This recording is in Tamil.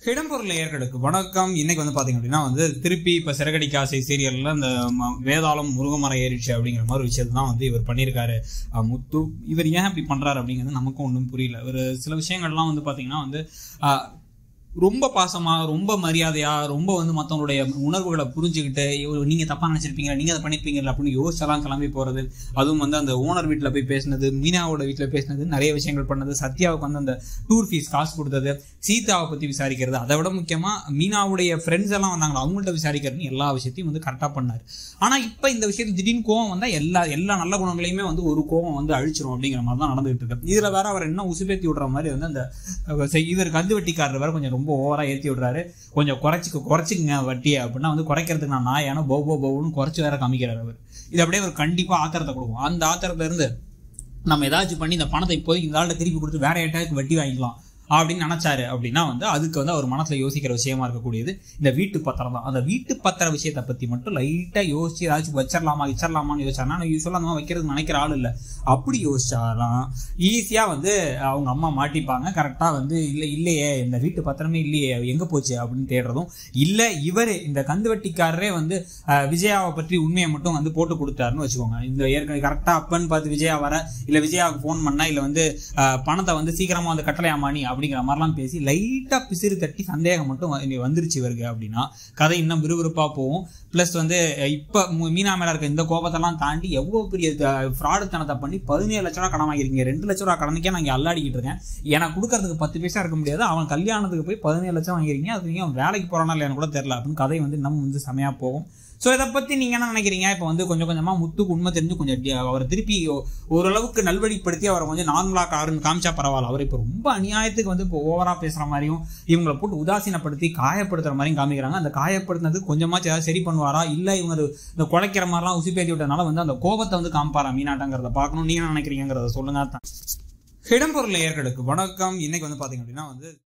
இடம்பொருள் நேயர்களுக்கு வணக்கம் இன்னைக்கு வந்து பாத்தீங்க அப்படின்னா வந்து திருப்பி இப்ப சிறகடிக்க ஆசை சீரியல்ல இந்த ம- வேதாளம் முருகமரம் ஏறிச்சு அப்படிங்கிற மாதிரி விஷயத்தை தான் வந்து இவர் பண்ணியிருக்காரு அஹ் முத்து இவர் ஏன் இப்படி பண்றாரு அப்படிங்கிறது நமக்கும் ஒன்றும் புரியல ஒரு சில விஷயங்கள்லாம் வந்து பாத்தீங்கன்னா வந்து அஹ், ரொம்ப பாசமா ரொம்ப மரியாதையா ரொம்ப வந்து மத்தவங்களுடைய உணர்வுகளை புரிஞ்சுக்கிட்டு இவ- நீங்க தப்பா நினைச்சிருப்பீங்க நீங்க அதை பண்ணிருப்பீங்க அப்படின்னு யோசிச்செல்லாம் கிளம்பி போறது அதுவும் வந்து அந்த ஓனர் வீட்ல போய் பேசினது மீனாவோட வீட்ல பேசினது நிறைய விஷயங்கள் பண்ணது சத்யாவுக்கு வந்து அந்த டூர் ஃபீஸ் காசு கொடுத்தது சீதாவை பத்தி விசாரிக்கிறது அதை விட முக்கியமா மீனாவுடைய ஃப்ரெண்ட்ஸ் எல்லாம் வந்தாங்க அவங்கள்ட்ட விசாரிக்கிறதுன்னு எல்லா விஷயத்தையும் வந்து கரெக்டா பண்ணாரு ஆனா இப்ப இந்த விஷயத்துக்கு திடீர்னு கோவம் வந்தா எல்லா எல்லா நல்ல குணங்களையுமே வந்து ஒரு கோவம் வந்து அழிச்சிரும் அப்படிங்கிற மாதிரி தான் நடந்துகிட்டு இருக்கு இதுல வேற அவர் என்ன உசுப்பேத்தி விடுற மாதிரி வந்து அந்த அஹ், செ- இவர் கந்து வட்டிக்காரர் வேற கொஞ்சம் ரொம்ப ஓவரா ஏத்தி விடுறாரு கொஞ்சம் குறைச்சிக்க குறைச்சிக்கங்க வட்டியை அப்படின்னா வந்து குறைக்கிறதுக்கு நான் நான் ஏன்னா போ போ போன்னு குறைச்சு வேற காமிக்கிறார் அவர் இது அப்படியே அவர் கண்டிப்பா ஆத்திரத்தை கொடுக்கும் அந்த ஆத்திரத்துல இருந்து நம்ம ஏதாச்சும் பண்ணி இந்த பணத்தை இப்போதைக்கு இந்த ஆள்கிட்ட திருப்பி கொடுத்து வேற யார்ட்டாச்சும் வட்டி வாங்கிக்கலாம் அப்படின்னு நினைச்சாரு அப்படின்னா வந்து அதுக்கு வந்து அவர் மனசுல யோசிக்கிற விஷயமா இருக்கக்கூடியது இந்த வீட்டு பத்திரம் தான் அந்த வீட்டு பத்திர விஷயத்தை பத்தி மட்டும் லைட்டா யோசிச்சு ஏதாச்சும் வச்சிடலாமா வச்சிடலாமான்னு யோசிச்சாருன்னா நான் யூஸ்வலாக அந்த மாதிரி வைக்கிறது நினைக்கிற ஆள் இல்லை அப்படி யோசிச்சாலாம் ஈஸியா வந்து அவங்க அம்மா மாட்டிப்பாங்க கரெக்டா வந்து இல்லை இல்லையே இந்த வீட்டு பத்திரமே இல்லையே எங்க போச்சு அப்படின்னு தேடுறதும் இல்ல இவரே இந்த கந்து வட்டிக்காரரே வந்து அஹ், விஜயாவை பற்றி உண்மையை மட்டும் வந்து போட்டு கொடுத்தாருன்னு வச்சுக்கோங்க இந்த ஏற்கனவே கரெக்டா அப்பன்னு பார்த்து விஜயா வர இல்ல விஜயாவுக்கு ஃபோன் பண்ணா இல்ல வந்து அஹ், பணத்தை வந்து சீக்கிரமா வந்து கட்டளையாமா நீ அப்படிங்கிற மாதிரிலாம் பேசி லைட்டா பிசிறு தட்டி சந்தேகம் மட்டும் வ- இங்க வந்துருச்சு இவருக்கு அப்படின்னா கதை இன்னும் விறுவிறுப்பா போகும் ப்ளஸ் வந்து அஹ், இப்ப மு- மீனா மேல இருக்க இந்த கோபத்தெல்லாம் தாண்டி எவ்வளவு பெரிய ஃப்ராடுத்தனத்தை பண்ணி பதினேழு லட்ச ரூபா கடன் வாங்கிருக்கீங்க ரெண்டு லட்ச ரூபா கடனுக்கே நான் இங்க அல்லாடிக்கிட்டு இருக்கேன் எனக்கு கொடுக்கறதுக்கு பத்து பைசா இருக்க முடியாது அவன் கல்யாணத்துக்கு போய் பதினேழு லட்சம் வாங்கிருக்கீங்க அது நீங்க வேலைக்கு போறானா இல்லையான்னு கூட தெரியல அப்படின்னு கதை வந்து இன்னும் வந்து செமையா போகும் ஸோ இதை பத்தி நீங்க என்ன நினைக்கிறீங்க இப்போ வந்து கொஞ்சம் கொஞ்சமா முத்துக்கு உண்மை தெரிஞ்சு கொஞ்சம் டி- அவரை திருப்பி ஓ- ஓரளவுக்கு நல்வழிப்படுத்தி அவரை கொஞ்சம் நார்மலா காருன்னு காமிச்சா பரவாயில்ல அவர் இப்போ ரொம்ப அநியாயத்துக்கு வந்து இப்போ ஓவரா பேசுற மாதிரியும் இவங்களை போட்டு உதாசீனப்படுத்தி காயப்படுத்துற மாதிரியும் காமிக்கிறாங்க அந்த காயப்படுத்தினது கொஞ்சமாச்சும் ஏதாவது சரி பண்ணுவாரா இல்ல இவங்க அது இந்த குலைக்கிற மாதிரிலாம் உசிப்பேத்தி விட்டதுனால வந்து அந்த கோபத்தை வந்து காமிப்பாரா மீனாட்டங்கிறத பார்க்கணும் நீங்க என்ன நினைக்கிறீங்கிறத சொல்லுங்க இடம்பொருள் நேயர்களுக்கு வணக்கம் இன்னைக்கு வந்து பாத்தீங்க அப்படின்னா வந்து